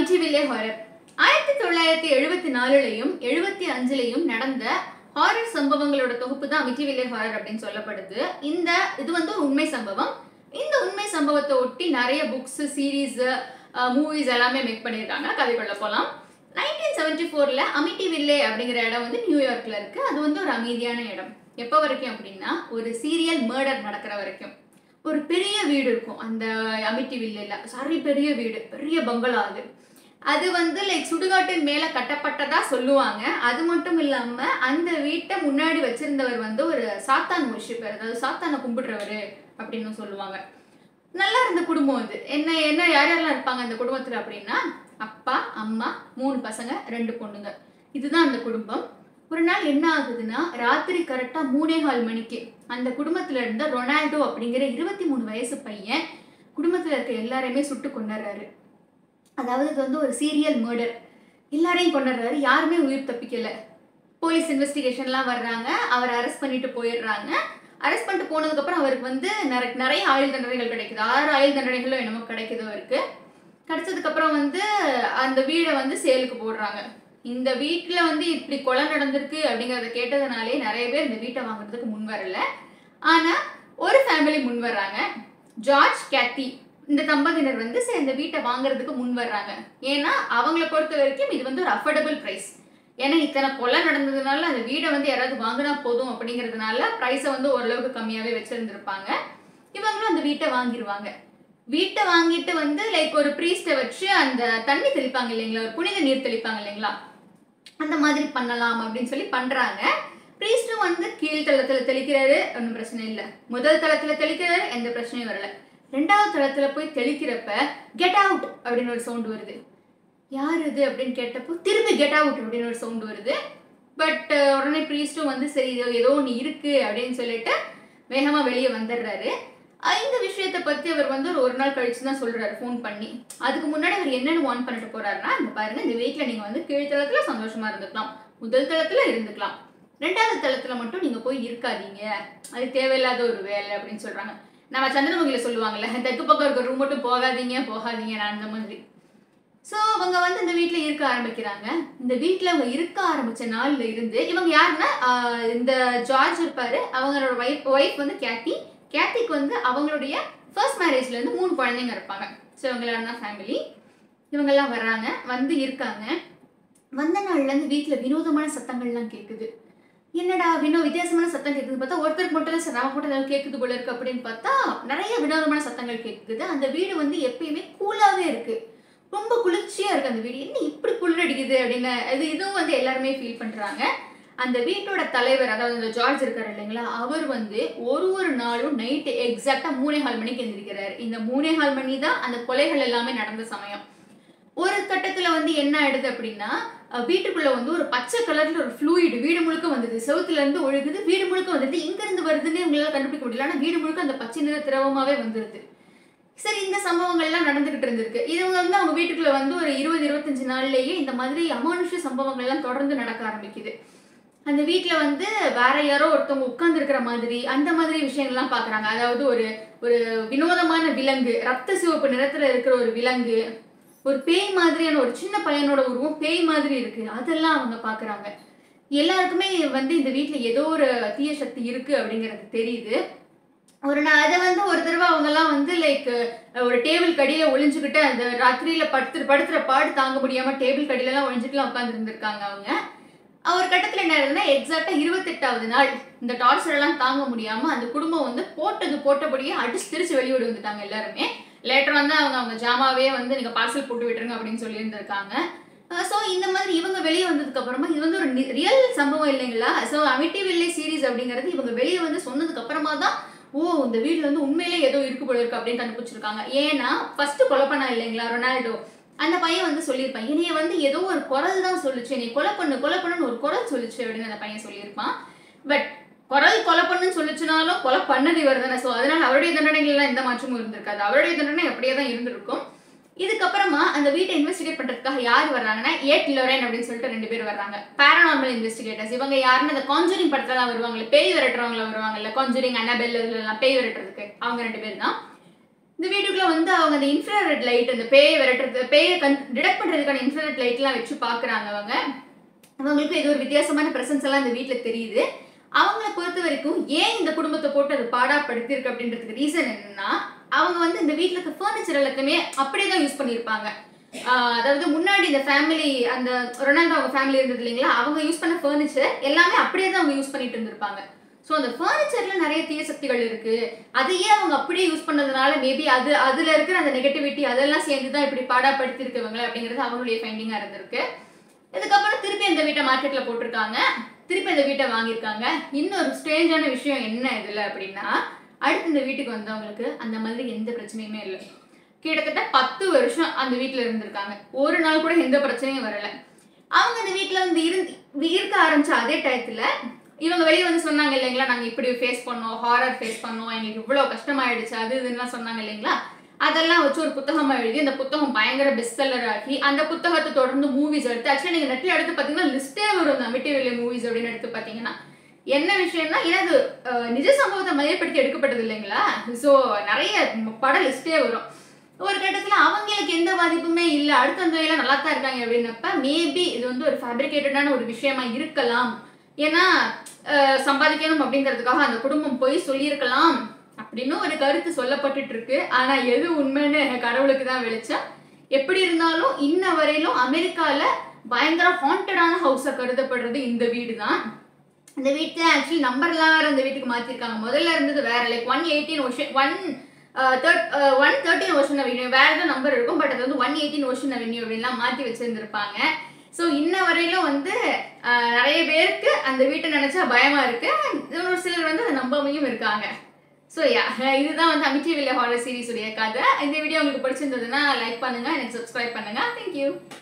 அமிச்சிவில்லே horror ஆயிரத்தி தொள்ளாயிரத்தி எழுபத்தி நாலுலையும் எழுபத்தி அஞ்சுலையும் நடந்த ஹாரர் சம்பவங்களோட தொகுப்பு தான் அமிச்சிவில்லே ஹாரர் அப்படின்னு சொல்லப்படுது இந்த இது வந்து ஒரு உண்மை சம்பவம் இந்த உண்மை சம்பவத்தை ஒட்டி நிறைய புக்ஸ் சீரீஸ் மூவிஸ் எல்லாமே மேக் பண்ணியிருக்காங்க கதைக்குள்ள போகலாம் நைன்டீன் செவன்டி ஃபோரில் அமிட்டிவில்லே அப்படிங்கிற இடம் வந்து நியூயார்க்கில் இருக்குது அது வந்து ஒரு அமைதியான இடம் எப்போ வரைக்கும் அப்படின்னா ஒரு சீரியல் மர்டர் நடக்கிற வரைக்கும் ஒரு பெரிய வீடு இருக்கும் அந்த அமிட்டி வில்லையில் சாரி பெரிய வீடு பெரிய பங்களா அது அது வந்து லைக் சுடுகாட்டின் மேலே கட்டப்பட்டதா சொல்லுவாங்க அது மட்டும் இல்லாமல் அந்த வீட்டை முன்னாடி வச்சிருந்தவர் வந்து ஒரு சாத்தான் worshipper அதாவது சாத்தானை கும்பிடுறவர் அப்படின்னு சொல்லுவாங்க நல்லா இருந்த குடும்பம் அது என்ன என்ன யார் யாரெல்லாம் இருப்பாங்க அந்த குடும்பத்தில் அப்படின்னா அப்பா அம்மா மூணு பசங்க ரெண்டு பொண்ணுங்க இதுதான் அந்த குடும்பம் ஒரு நாள் என்ன ஆகுதுன்னா ராத்திரி கரெக்டாக மூணே கால் மணிக்கு அந்த குடும்பத்துல இருந்த ரொனால்டோ அப்படிங்கிற இருபத்தி மூணு வயசு பையன் குடும்பத்துல இருக்க எல்லாரையுமே சுட்டு கொண்டுறாரு அதாவது இது வந்து ஒரு சீரியல் மர்டர் எல்லாரையும் கொண்டுறாரு யாருமே உயிர் தப்பிக்கல போலீஸ் இன்வெஸ்டிகேஷன்லாம் வர்றாங்க அவரை அரெஸ்ட் பண்ணிட்டு போயிடுறாங்க அரெஸ்ட் பண்ணிட்டு போனதுக்கப்புறம் அவருக்கு வந்து நிறைய நிறைய ஆயுள் தண்டனைகள் கிடைக்குது ஆறு ஆயுள் தண்டனைகளும் என்னமோ கிடைக்குது அவருக்கு கிடைச்சதுக்கப்புறம் வந்து அந்த வீடை வந்து சேலுக்கு போடுறாங்க இந்த வீட்டில் வந்து இப்படி கொலை நடந்திருக்கு அப்படிங்கிறத கேட்டதுனாலே நிறைய பேர் இந்த வீட்டை வாங்குறதுக்கு முன் வரல ஆனால் ஒரு ஃபேமிலி முன் வர்றாங்க ஜார்ஜ் கேத்தி இந்த தம்பதியினர் வந்து சரி இந்த வீட்டை வாங்குறதுக்கு முன் வர்றாங்க ஏன்னா அவங்கள பொறுத்த வரைக்கும் இது வந்து ஒரு அஃபோர்டபுள் ப்ரைஸ் ஏன்னா இத்தனை கொலை நடந்ததுனால அந்த வீடை வந்து யாராவது வாங்கினா போதும் அப்படிங்கிறதுனால ப்ரைஸை வந்து ஓரளவுக்கு கம்மியாகவே வச்சுருந்துருப்பாங்க இவங்களும் அந்த வீட்டை வாங்கிடுவாங்க வீட்டை வாங்கிட்டு வந்து லைக் ஒரு ப்ரீஸ்ட்டை வச்சு அந்த தண்ணி தெளிப்பாங்க இல்லைங்களா ஒரு புனித நீர் தெளிப்பாங்க இல்லைங்களா அந்த மாதிரி பண்ணலாம் அப்படின்னு சொல்லி பண்றாங்க ப்ரீஸ்டும் வந்து கீழ் தளத்துல தெளிக்கிறாரு ஒன்றும் பிரச்சனை இல்லை முதல் தளத்துல தெளிக்கிறாரு எந்த பிரச்சனையும் வரல ரெண்டாவது தளத்துல போய் தெளிக்கிறப்ப கெட் அவுட் அப்படின்னு ஒரு சவுண்ட் வருது யார் இது அப்படின்னு கேட்டப்போ திரும்பி கெட் அவுட் அப்படின்னு ஒரு சவுண்ட் வருது பட் உடனே ப்ரீஸ்டும் வந்து சரி இது ஏதோ ஒன்று இருக்கு அப்படின்னு சொல்லிட்டு வேகமா வெளியே வந்துடுறாரு அஹ் இந்த விஷயத்தை பத்தி அவர் வந்து ஒரு ஒரு நாள் கழிச்சு தான் சொல்றாரு ஃபோன் பண்ணி அதுக்கு முன்னாடி அவர் என்னென்ன வான் பண்ணிட்டு போறாருன்னா இந்த பாருங்க இந்த வீட்டில் நீங்க வந்து கீழ்த்தளத்துல சந்தோஷமா இருந்துக்கலாம் முதல் தளத்துல இருந்துக்கலாம் ரெண்டாவது தளத்துல மட்டும் நீங்க போய் இருக்காதீங்க அது தேவையில்லாத ஒரு வேலை அப்படின்னு சொல்றாங்க நம்ம சந்திரமுகில சொல்லுவாங்கல்ல தெற்கு பக்கம் இருக்க ரூம் மட்டும் போகாதீங்க போகாதீங்க நான் அந்த மாதிரி ஸோ அவங்க வந்து இந்த வீட்டில் இருக்க ஆரம்பிக்கிறாங்க இந்த வீட்டில் அவங்க இருக்க ஆரம்பிச்ச நாள்ல இருந்து இவங்க யாருன்னா ஆஹ் இந்த ஜார்ஜ் இருப்பாரு அவங்களோட ஒய்ஃப் ஒய்ஃப் வந்து கேத்தி கேத்திக்கு வந்து அவங்களுடைய ஃபர்ஸ்ட் மேரேஜ்ல இருந்து மூணு குழந்தைங்க இருப்பாங்க ஸோ இவங்களாம் தான் ஃபேமிலி இவங்கெல்லாம் வர்றாங்க வந்து இருக்காங்க வந்த நாள்ல இருந்து வீட்டில் வினோதமான சத்தங்கள்லாம் கேட்குது என்னடா வினோ வித்தியாசமான சத்தம் கேட்குது பார்த்தா ஒருத்தருக்கு மட்டும் தான் சரி நம்ம மட்டும் ஏதாவது கேட்குது போல இருக்கு அப்படின்னு பார்த்தா நிறைய வினோதமான சத்தங்கள் கேட்குது அந்த வீடு வந்து எப்பயுமே கூலாவே இருக்கு ரொம்ப குளிர்ச்சியா இருக்கு அந்த வீடு என்ன இப்படி குளிரடிக்குது அப்படின்னு இது இதுவும் வந்து எல்லாருமே ஃபீல் பண்றாங்க அந்த வீட்டோட தலைவர் அதாவது அந்த ஜார்ஜ் இருக்காரு இல்லைங்களா அவர் வந்து ஒரு ஒரு நாளும் நைட்டு எக்ஸாக்டா மூணே கால் மணிக்கு எந்திரிக்கிறாரு இந்த மூணே கால் மணி தான் அந்த கொலைகள் எல்லாமே நடந்த சமயம் ஒரு கட்டத்துல வந்து என்ன ஆயிடுது அப்படின்னா அஹ், வீட்டுக்குள்ள வந்து ஒரு பச்சை கலர்ல ஒரு ஃப்ளூயிட் வீடு முழுக்க வந்தது செவுத்துல இருந்து ஒழுகுது வீடு முழுக்க வந்தது எங்க இருந்து வருதுன்னு இவங்களால கண்டுபிடிக்க முடியல ஆனா வீடு முழுக்க அந்த பச்சை நிற திரவமாவே வந்துருது சரி இந்த சம்பவங்கள் எல்லாம் நடந்துகிட்டு இருந்திருக்கு இவங்க வந்து அவங்க வீட்டுக்குள்ள வந்து ஒரு இருபது இருபத்தஞ்சு நாள்லயே இந்த மாதிரி அமானுஷ்ய சம்பவங்கள் எல்லாம் தொடர்ந்து நடக்க ஆரம்பிக்குது அந்த வீட்ல வந்து வேற யாரோ ஒருத்தவங்க உட்கார்ந்து இருக்கிற மாதிரி அந்த மாதிரி விஷயங்கள்லாம் பாக்குறாங்க அதாவது ஒரு ஒரு வினோதமான விலங்கு ரத்த சிவப்பு நிறத்துல இருக்கிற ஒரு விலங்கு ஒரு பேய் மாதிரியான ஒரு சின்ன பையனோட உருவம் பேய் மாதிரி இருக்கு அதெல்லாம் அவங்க பாக்குறாங்க எல்லாருக்குமே வந்து இந்த வீட்ல ஏதோ ஒரு தீய சக்தி இருக்கு அப்படிங்கிறது தெரியுது ஒரு நான் அதை வந்து ஒரு தடவை அவங்கெல்லாம் வந்து லைக் ஒரு டேபிள் கடியில ஒளிஞ்சுக்கிட்டு அந்த ராத்திரியில படுத்து படுத்துற பாடு தாங்க முடியாம டேபிள் கடியில எல்லாம் ஒளிஞ்சுட்டுலாம் உட்கார்ந்து இருந்திருக்காங்க அவங்க ஒரு கட்டத்துல என்ன ஆகுதுன்னா எக்ஸாக்டா இருபத்தெட்டாவது நாள் இந்த டார்ச்சர் எல்லாம் தாங்க முடியாம அந்த குடும்பம் வந்து போட்டது போட்டபடியே அடிச்சு திருச்சு வெளியோடி வந்துட்டாங்க எல்லாருமே லேட்டர் வந்து அவங்க அவங்க ஜாமாவே வந்து நீங்க பார்சல் போட்டு விட்டுருங்க அப்படின்னு சொல்லி இருந்திருக்காங்க ஸோ இந்த மாதிரி இவங்க வெளியே வந்ததுக்கு அப்புறமா இது வந்து ஒரு ரியல் சம்பவம் இல்லைங்களா ஸோ அமிட்டி வில்லே சீரிஸ் அப்படிங்கிறது இவங்க வெளியே வந்து சொன்னதுக்கு அப்புறமா தான் ஓ இந்த வீட்ல வந்து உண்மையிலே ஏதோ இருக்கு போல இருக்கு அப்படின்னு கண்டுபிடிச்சிருக்காங்க ஏன்னா ஃபர்ஸ்ட் கொலை பண்ணா இல்லைங்களா ரொனால்டோ அந்த பையன் வந்து சொல்லியிருப்பான் என்னைய வந்து ஏதோ ஒரு குரல் தான் சொல்லுச்சு நீ கொலை பண்ணு கொலை பண்ணுன்னு ஒரு குரல் சொல்லுச்சு அப்படின்னு அந்த பையன் சொல்லியிருப்பான் பட் குரல் கொலை பண்ணுன்னு சொல்லுச்சுனாலும் கொலை பண்ணது இவர் தானே ஸோ அதனால அவருடைய தண்டனைகள்லாம் எந்த மாற்றமும் இருந்திருக்காது அவருடைய தண்டனை அப்படியே தான் இருந்திருக்கும் இதுக்கப்புறமா அந்த வீட்டை இன்வெஸ்டிகேட் பண்றதுக்காக யார் வர்றாங்கன்னா ஏட் லொரேன் அப்படின்னு சொல்லிட்டு ரெண்டு பேர் வர்றாங்க பேரானார்மல் இன்வெஸ்டிகேட்டர்ஸ் இவங்க யாருன்னு அந்த கான்ஜூரிங் படத்துல வருவாங்கல்ல பேய் விரட்டுறவங்கள வருவாங்கல்ல கான்ஜூரிங் அனபெல் எல்லாம் பேய் விரட்டுறதுக்கு அவங்க ரெண்டு பேர் தான் இந்த வீட்டுக்குள்ள வந்து அவங்க அந்த இன்ஃப்ராரெட் லைட் அந்த பேயை விரட்டுறது பேயை கண் டிடெக்ட் பண்றதுக்கான இன்ஃப்ராரெட் லைட்லாம் வச்சு பாக்குறாங்க அவங்க அவங்களுக்கு இது ஒரு வித்தியாசமான பிரசன்ஸ் எல்லாம் இந்த வீட்டில் தெரியுது அவங்கள பொறுத்த வரைக்கும் ஏன் இந்த குடும்பத்தை போட்டு அது பாடாப்படுத்தியிருக்கு அப்படின்றதுக்கு ரீசன் என்னன்னா அவங்க வந்து இந்த வீட்டில் இருக்க ஃபர்னிச்சர் எல்லாத்தையுமே அப்படியே தான் யூஸ் பண்ணியிருப்பாங்க ஆஹ் அதாவது முன்னாடி இந்த ஃபேமிலி அந்த ரொனால்டோ அவங்க ஃபேமிலி இருந்தது இல்லைங்களா அவங்க யூஸ் பண்ண ஃபர்னிச்சர் எல்லாமே அப்படியே தான் அவங்க யூஸ் பண்ணிட்டு இருந்திருப்பாங்க ஸோ அந்த ஃபர்னிச்சர்ல நிறைய தீய சக்திகள் இருக்கு அதையே அவங்க அப்படியே யூஸ் பண்ணதுனால மேபி அது அதுல இருக்கிற அந்த நெகட்டிவிட்டி அதெல்லாம் சேர்ந்து தான் இப்படி பாடாப்படுத்தி இருக்கவங்க அப்படிங்கிறது அவங்களுடைய ஃபைண்டிங்கா இருந்திருக்கு இதுக்கப்புறம் திருப்பி இந்த வீட்டை மார்க்கெட்ல போட்டிருக்காங்க திருப்பி இந்த வீட்டை வாங்கியிருக்காங்க இன்னொரு ஸ்ட்ரேஞ்சான விஷயம் என்ன இதுல அப்படின்னா அடுத்து இந்த வீட்டுக்கு வந்தவங்களுக்கு அந்த மாதிரி எந்த பிரச்சனையுமே இல்லை கிட்டத்தட்ட பத்து வருஷம் அந்த வீட்டில் இருந்திருக்காங்க ஒரு நாள் கூட எந்த பிரச்சனையும் வரல அவங்க அந்த வீட்டில் வந்து இருந்து இருக்க ஆரம்பிச்ச அதே டயத்துல இவங்க வெளியே வந்து சொன்னாங்க இல்லைங்களா நாங்கள் இப்படி ஃபேஸ் பண்ணோம் ஹாரர் ஃபேஸ் பண்ணோம் எங்களுக்கு இவ்வளோ கஷ்டமாயிடுச்சு அது இதுன்னு சொன்னாங்க இல்லைங்களா அதெல்லாம் வச்சு ஒரு புத்தகமா எழுதி அந்த புத்தகம் பயங்கர பெஸ்ட் செல்லர் ஆகி அந்த புத்தகத்தை தொடர்ந்து மூவிஸ் எடுத்து ஆக்சுவலி நீங்க நெட்ல எடுத்து பாத்தீங்கன்னா லிஸ்டே வரும் அந்த அமிட்டிவில்லை மூவிஸ் அப்படின்னு எடுத்து பாத்தீங்கன்னா என்ன விஷயம்னா ஏன்னா அது அஹ், நிஜ சம்பவத்தை மையப்படுத்தி எடுக்கப்பட்டது இல்லைங்களா ஸோ நிறைய பட லிஸ்டே வரும் ஒரு கட்டத்துல அவங்களுக்கு எந்த பாதிப்புமே இல்லை அடுத்த அந்த வேலை நல்லா தான் இருக்காங்க அப்படின்னப்ப மேபி இது வந்து ஒரு ஃபேப்ரிகேட்டடான ஒரு விஷயமா இருக்கலாம் ஏன்னா அஹ், சம்பாதிக்கணும் அப்படிங்கிறதுக்காக அந்த குடும்பம் போய் சொல்லியிருக்கலாம் அப்படின்னு ஒரு கருத்து சொல்லப்பட்டுட்டு இருக்கு ஆனா எது உண்மைன்னு கடவுளுக்கு தான் வெளிச்சம் எப்படி இருந்தாலும் இன்ன வரையிலும் அமெரிக்கால பயங்கர ஹாண்டடான ஹவுஸா கருதப்படுறது இந்த வீடு தான் இந்த வீட்டுல ஆக்சுவலி நம்பர்லாம் வேற இந்த வீட்டுக்கு மாத்திருக்காங்க முதல்ல இருந்தது வேற like one eighteen ocean one one thirteen ocean avenue வேற ஏதோ நம்பர் இருக்கும் பட் அது வந்து ஒன் எயிட்டீன் ஓஷன் அவென்யூ அப்படின்லாம் மாத்தி வச்சிருந்திருப்பாங்க ஸோ இன்ன வரையிலும் வந்து அஹ், நிறைய பேருக்கு அந்த வீட்டை நினைச்சா பயமா இருக்கு ஒரு சிலர் வந்து அதை நம்பாமையும் இருக்காங்க ஸோ யா இதுதான் வந்து அமிச்சி வில்ல ஹாரர் சீரிஸ் உடைய கதை இந்த வீடியோ உங்களுக்கு பிடிச்சிருந்ததுன்னா லைக் பண்ணுங்க எனக்கு சப்ஸ்கிரைப் பண்ணுங்க தேங்க்யூ